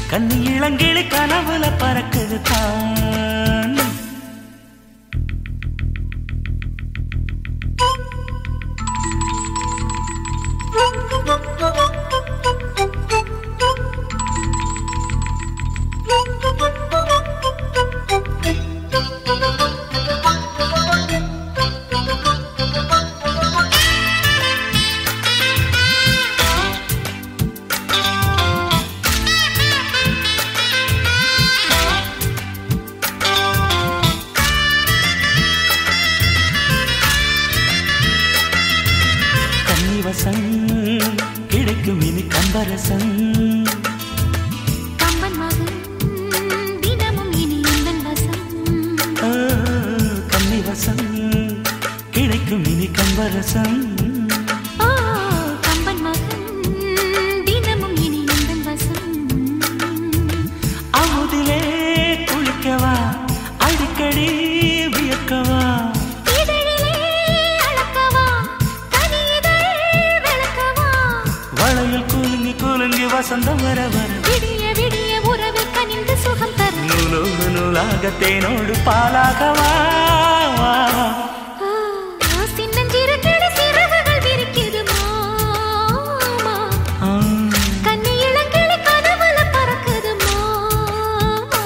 கண்ணி இளங்கிளி கனவுல பறக்குது தான் கன்னிவசம் கிடைக்கும் இனி கம்பரசம் கம்பன் மகன் தினமும் இனி எந்தன் வசம் ஆ, கன்னிவசம் கிடைக்கும் இனி கம்பரசம் ஓ கம்பன் மகன் தினமும் இனி எந்தன் வசம் அமுதிலே குளிக்கவா அடிக்கடி வியக்கவா இதழிலே அளக்கவா கனிதழ் விளக்கவா வளையல் குலுங்கி குலுங்கி வசந்தம் வர வர விடிய விடிய உறவு கனிந்து சுகம் தரும் நூலோடு நூலாக தேனோடு பாலாகவா வா, வா. ஆ, சின்னஞ்சிறு கிளி சிறகுகள் விரிக்குது மாமா ஆ, கண்ணி இளங்கிளி கனவுல பறக்குது மாமா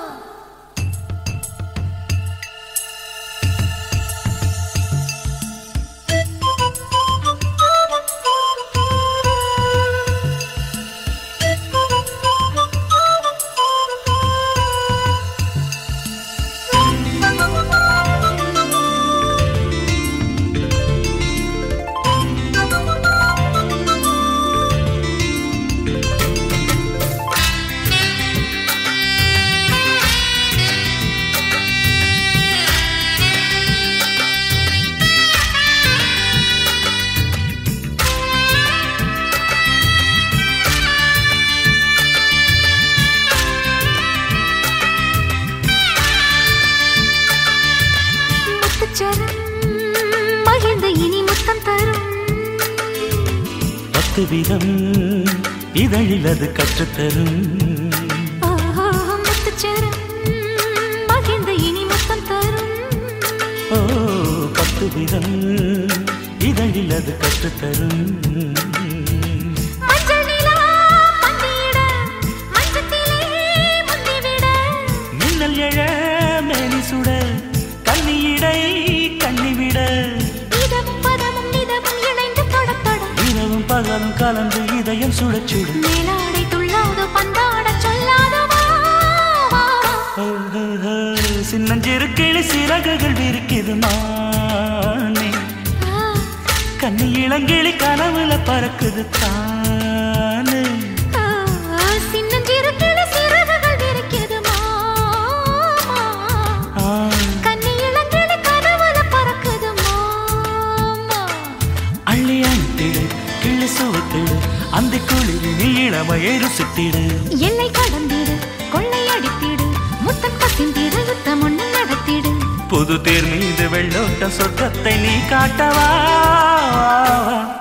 முத்துச்சரம் மகிழ்ந்து இனி முத்தம் தரும் பத்து விதம் இதழில் அது கற்றுத்தரும் ஆஹா, முத்துச்சரம் மகிழ்ந்து இனி முத்தம் தரும் ஓ பத்து விதம் இதழில் அது கற்றுத்தரும் மஞ்சள் நிலா பந்தியிட மஞ்சத்திலே முந்திவிட மின்னல் எழ மேனி சுட கண்ணியிடை கண்ணிவிட இதமும் பதமும் நிதமும் இணைந்து தொட தொட இரவும் பகலும் கலந்து இதயம் சுடச் சுட மேலாடை துள்ளாதோ பந்தாட சொல்லாதோ வா, வா, வா. ஓ, ஓ, ஓ, சின்னஞ்சிறு கிளி சிறகுகள் விரிக்குது மானே ஆ, கண்ணி இளங்கிளி கனவுல பறக்குது தானே ஆ, சின்னஞ்சிறு கிளி சிறகுகள் விரிக்குது மாமா ஆ, கண்ணி இளங்கிளி கனவுல பறக்குது மாமா அள்ளி அணித்திடு கிள்ளி சுவத்திடு அந்த குளிரில் இளமையை ருசித்திடு எல்லை கடந்திடு கொள்ளை அடித்திடு முத்தம் கசிந்திடு யுத்தம் ஒண்ணு நடத்திடு புது தேர் மீது வெள்ளோட்ட சொர்க்கத்தை நீ காட்டவா